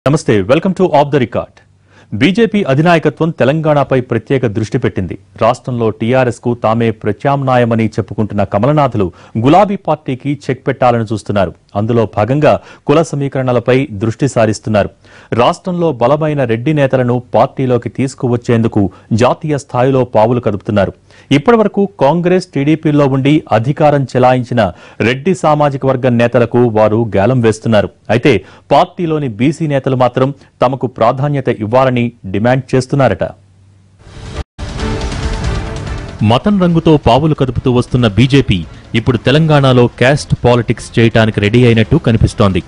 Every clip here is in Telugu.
నమస్తే welcome to off the record BJP అధినాయకత్వం తెలంగాణపై ప్రత్యేక దృష్టి పెట్టింది రాష్ట్రంలో టీఆర్ఎస్ కు తామే ప్రత్యామ్నాయమని చెప్పుకుంటున్న కమలనాథులు గులాబీ పార్టీకి చెక్ పెట్టాలని చూస్తున్నారు అందులో భాగంగా కుల సమీకరణలపై దృష్టి సారిస్తున్నారు రాష్ట్రంలో బలమైన రెడ్డి నేతలను పార్టీలోకి తీసుకువచ్చేందుకు జాతీయ స్థాయిలో పావులు కదుపుతున్నారు ఇప్పటివరకు కాంగ్రెస్ టీడీపీలో ఉండి అధికారం చెలాయించిన రెడ్డి సామాజిక వర్గం నేతలకు వారు గేలం వేస్తున్నారు అయితే పార్టీలోని బీసీ నేతలు మాత్రం తమకు ప్రాధాన్యత ఇవ్వాలని డిమాండ్ చేస్తున్నారట మతం రంగుతో పావులు కదుపుతూ వస్తున్న బీజేపీ ఇప్పుడు తెలంగాణలో క్యాస్ట్ పాలిటిక్స్ చేయటానికి రెడీ అయినట్టు కనిపిస్తోంది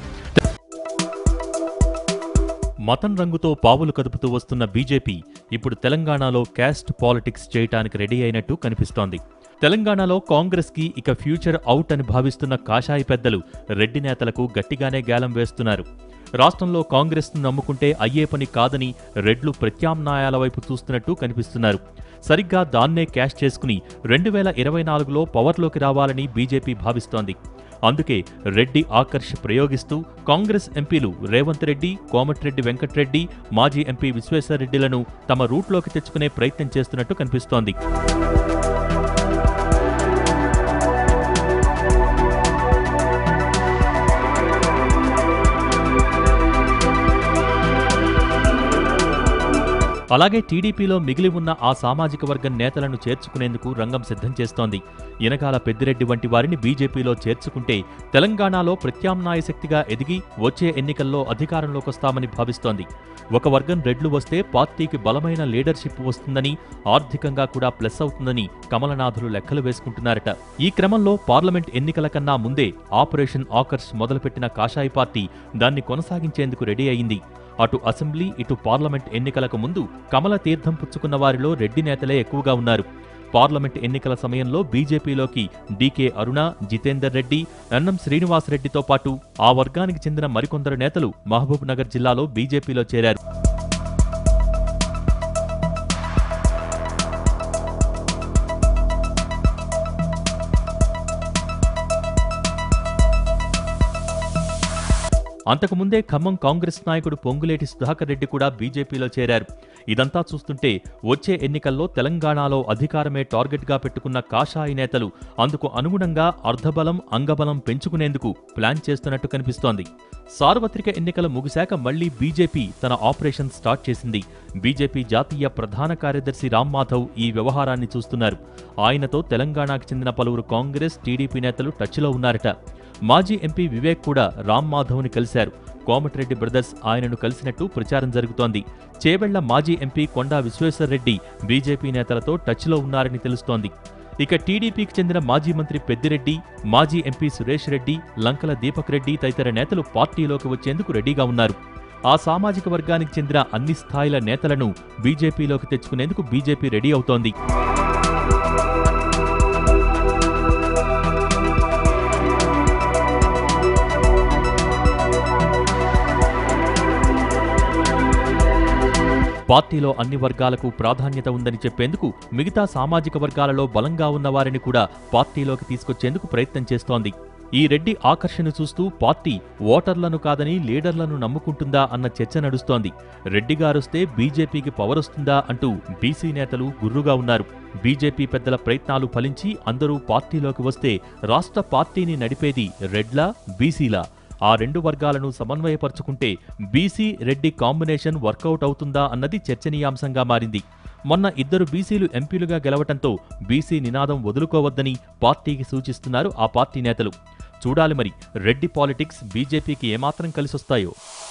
మతం రంగుతో పావులు కదుపుతూ వస్తున్న బీజేపీ ఇప్పుడు తెలంగాణలో క్యాస్ట్ పాలిటిక్స్ చేయటానికి రెడీ అయినట్టు కనిపిస్తోంది తెలంగాణలో కాంగ్రెస్ కి ఇక ఫ్యూచర్ అవుట్ అని భావిస్తున్న కాషాయి పెద్దలు రెడ్డి నేతలకు గట్టిగానే గేలం వేస్తున్నారు రాష్ట్రంలో కాంగ్రెస్ ను నమ్ముకుంటే అయ్యే పని కాదని రెడ్లు ప్రత్యామ్నాయాల వైపు చూస్తున్నట్టు కనిపిస్తున్నారు సరిగ్గా దాన్నే క్యాష్ చేసుకుని రెండు వేల ఇరవై నాలుగులో పవర్లోకి రావాలని బీజేపీ భావిస్తోంది అందుకే రెడ్డి ఆకర్ష్ ప్రయోగిస్తూ కాంగ్రెస్ ఎంపీలు రేవంత్ రెడ్డి కోమటిరెడ్డి వెంకట్రెడ్డి మాజీ ఎంపీ విశ్వేశ్వరరెడ్డిలను తమ రూట్లోకి తెచ్చుకునే ప్రయత్నం చేస్తున్నట్టు కనిపిస్తోంది అలాగే టీడీపీలో మిగిలి ఉన్న ఆ సామాజిక వర్గం నేతలను చేర్చుకునేందుకు రంగం సిద్ధం చేస్తోంది ఇనకాల పెద్దిరెడ్డి వంటి వారిని బీజేపీలో చేర్చుకుంటే తెలంగాణలో ప్రత్యామ్నాయ శక్తిగా ఎదిగి వచ్చే ఎన్నికల్లో అధికారంలోకొస్తామని భావిస్తోంది ఒక వర్గం రెడ్లు వస్తే పార్టీకి బలమైన లీడర్షిప్ వస్తుందని ఆర్థికంగా కూడా ప్లస్ అవుతుందని కమలనాథులు లెక్కలు వేసుకుంటున్నారట ఈ క్రమంలో పార్లమెంట్ ఎన్నికల కన్నా ముందే ఆపరేషన్ ఆకర్ష్ మొదలుపెట్టిన కాషాయి పార్టీ దాన్ని కొనసాగించేందుకు రెడీ అయింది అటు అసెంబ్లీ ఇటు పార్లమెంట్ ఎన్నికలకు ముందు కమల తీర్థం పుచ్చుకున్న వారిలో రెడ్డి నేతలే ఎక్కువగా ఉన్నారు పార్లమెంట్ ఎన్నికల సమయంలో బీజేపీలోకి డీకే అరుణ జితేందర్ రెడ్డి అన్నం శ్రీనివాసరెడ్డితో పాటు ఆ వర్గానికి చెందిన మరికొందరు నేతలు మహబూబ్ నగర్ జిల్లాలో బీజేపీలో చేరారు అంతకుముందే ఖమ్మం కాంగ్రెస్ నాయకుడు పొంగులేటి సుధాకర్ రెడ్డి కూడా బీజేపీలో చేరారు ఇదంతా చూస్తుంటే వచ్చే ఎన్నికల్లో తెలంగాణలో అధికారమే టార్గెట్గా పెట్టుకున్న కాషాయి నేతలు అందుకు అనుగుణంగా అర్ధబలం అంగబలం పెంచుకునేందుకు ప్లాన్ చేస్తున్నట్టు కనిపిస్తోంది సార్వత్రిక ఎన్నికలు ముగిశాక మళ్లీ బీజేపీ తన ఆపరేషన్ స్టార్ట్ చేసింది బీజేపీ జాతీయ ప్రధాన కార్యదర్శి రామ్ మాధవ్ ఈ వ్యవహారాన్ని చూస్తున్నారు ఆయనతో తెలంగాణకు చెందిన పలువురు కాంగ్రెస్ టీడీపీ నేతలు టచ్లో ఉన్నారట మాజీ ఎంపీ వివేక్ కూడా రామ్ మాధవ్ని కలిశారు కోమటిరెడ్డి బ్రదర్స్ ఆయనను కలిసినట్టు ప్రచారం జరుగుతోంది చేవెళ్ల మాజీ ఎంపీ కొండా విశ్వేశ్వరరెడ్డి బీజేపీ నేతలతో టచ్లో ఉన్నారని తెలుస్తోంది ఇక టీడీపీకి చెందిన మాజీ మంత్రి పెద్దిరెడ్డి మాజీ ఎంపీ సురేష్ రెడ్డి లంకల దీపక్ రెడ్డి తదితర నేతలు పార్టీలోకి వచ్చేందుకు రెడీగా ఉన్నారు ఆ సామాజిక వర్గానికి చెందిన అన్ని స్థాయిల నేతలను బీజేపీలోకి తెచ్చుకునేందుకు బీజేపీ రెడీ అవుతోంది పార్టీలో అన్ని వర్గాలకు ప్రాధాన్యత ఉందని చెప్పేందుకు మిగతా సామాజిక వర్గాలలో బలంగా ఉన్న వారిని కూడా పార్టీలోకి తీసుకొచ్చేందుకు ప్రయత్నం చేస్తోంది ఈ రెడ్డి ఆకర్షణ చూస్తూ పార్టీ ఓటర్లను కాదని లీడర్లను నమ్ముకుంటుందా అన్న చర్చ నడుస్తోంది రెడ్డి గారొస్తే బీజేపీకి పవర్ వస్తుందా అంటూ బీసీ నేతలు గుర్రుగా ఉన్నారు బీజేపీ పెద్దల ప్రయత్నాలు ఫలించి అందరూ పార్టీలోకి వస్తే రాష్ట్ర పార్టీని నడిపేది రెడ్లా బీసీలా ఆ రెండు వర్గాలను సమన్వయపరుచుకుంటే బీసీ రెడ్డి కాంబినేషన్ వర్కౌట్ అవుతుందా అన్నది చర్చనీయాంశంగా మారింది మొన్న ఇద్దరు బీసీలు ఎంపీలుగా గెలవటంతో బీసీ నినాదం వదులుకోవద్దని పార్టీకి సూచిస్తున్నారు ఆ పార్టీ నేతలు చూడాలి మరి రెడ్డి పాలిటిక్స్ బీజేపీకి ఏమాత్రం కలిసొస్తాయో